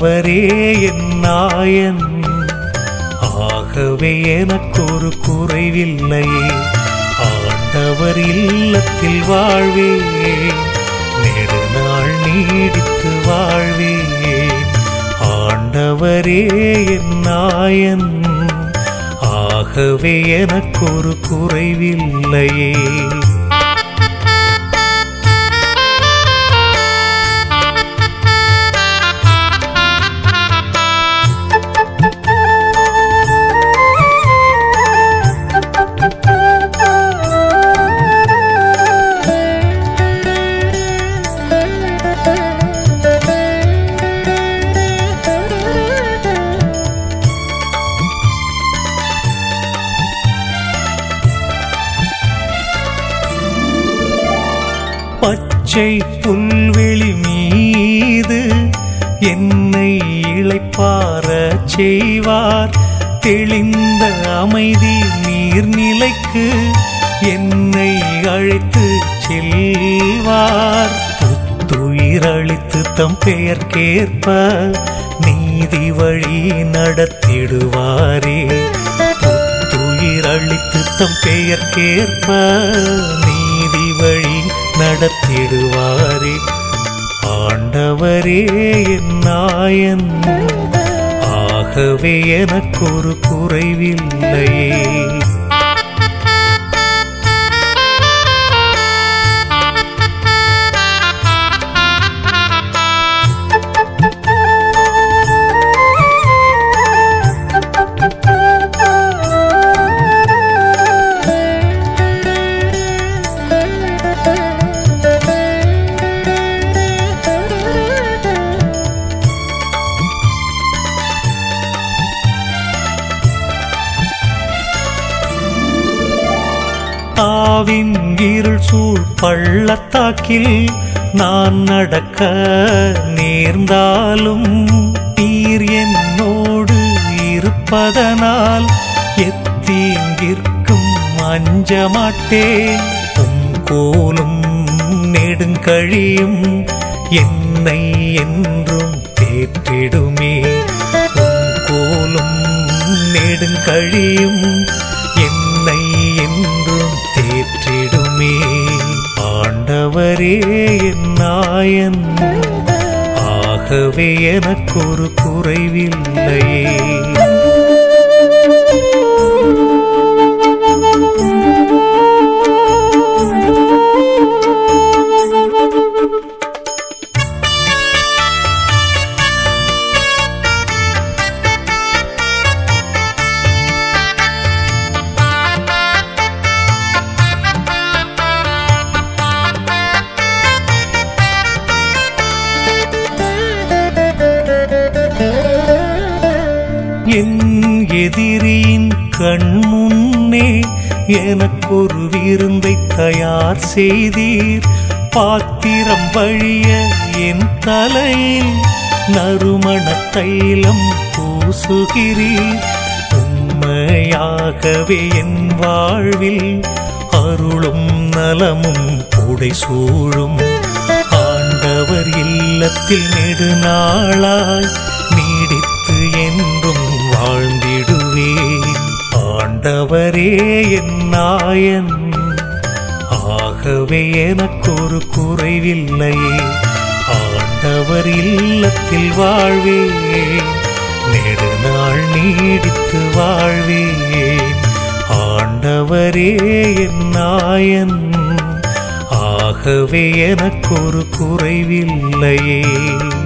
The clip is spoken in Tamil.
ஆண்டவரே என் நாயன் ஆகவே எனக்கொரு குறைவில்லையே ஆண்டவர் இல்லத்தில் வாழ்வே நெடுநாள் நீடித்து வாழ்வே ஆண்டவரே என் நாயன் ஆகவே எனக்கொரு குறைவில்லையே பச்சை புல்வெளி மீது என்னை இளைப்பார செய்வார் தெளிந்த அமைதி நீர்நிலைக்கு என்னை அழைத்து செல்வார் புத்துயிரளித்து தம் பெயர்க்கேற்ப நீதி வழி நடத்திடுவாரே புத்துயிரளித்து தம் பெயர்க்கேற்ப நீதி வழி நடத்திடுவாரே ஆண்டவரே என் நாயன் ஆகவே எனக்கொரு குறைவில்லையே ஆவின் இருள் சூழ் பள்ளத்தாக்கில் நான் நடக்க நேர்ந்தாலும் நீர் என்னோடு இருப்பதனால் எத்தீங்கிற்கும் அஞ்ச மாட்டேன் உம் கோலும் நெடுங்கழியும் என்னை என்றும் தேற்றிடுமே உம் கோலும் நெடுங்கழியும் என்னை என்றும் தேற்றிடுமே ஆண்டவரே என் நாயன் ஆகவே எனக்கொரு குறைவில்லையே என் எதிரியின் கண் முன்னே எனக்கொரு விருந்தை தயார் செய்தீர் பாத்திரம் வழிய என் தலையில் நறுமண தைலம் பூசுகிறீர் உண்மையாகவே என் வாழ்வில் அருளும் நலமும் புடை சூழும் ஆண்டவர் இல்லத்தில் நெடுநாளாய் நீடித்து என்றும் வாழ்ந்திடுவேன் ஆண்டவரே என் நாயன் ஆகவே எனக்கொரு குறைவில்லையே ஆண்டவர் இல்லத்தில் வாழ்வேன் நெடுநாள் நீடித்து வாழ்வேன் ஆண்டவரே என் நாயன் ஆகவே எனக்கொரு குறைவில்லையே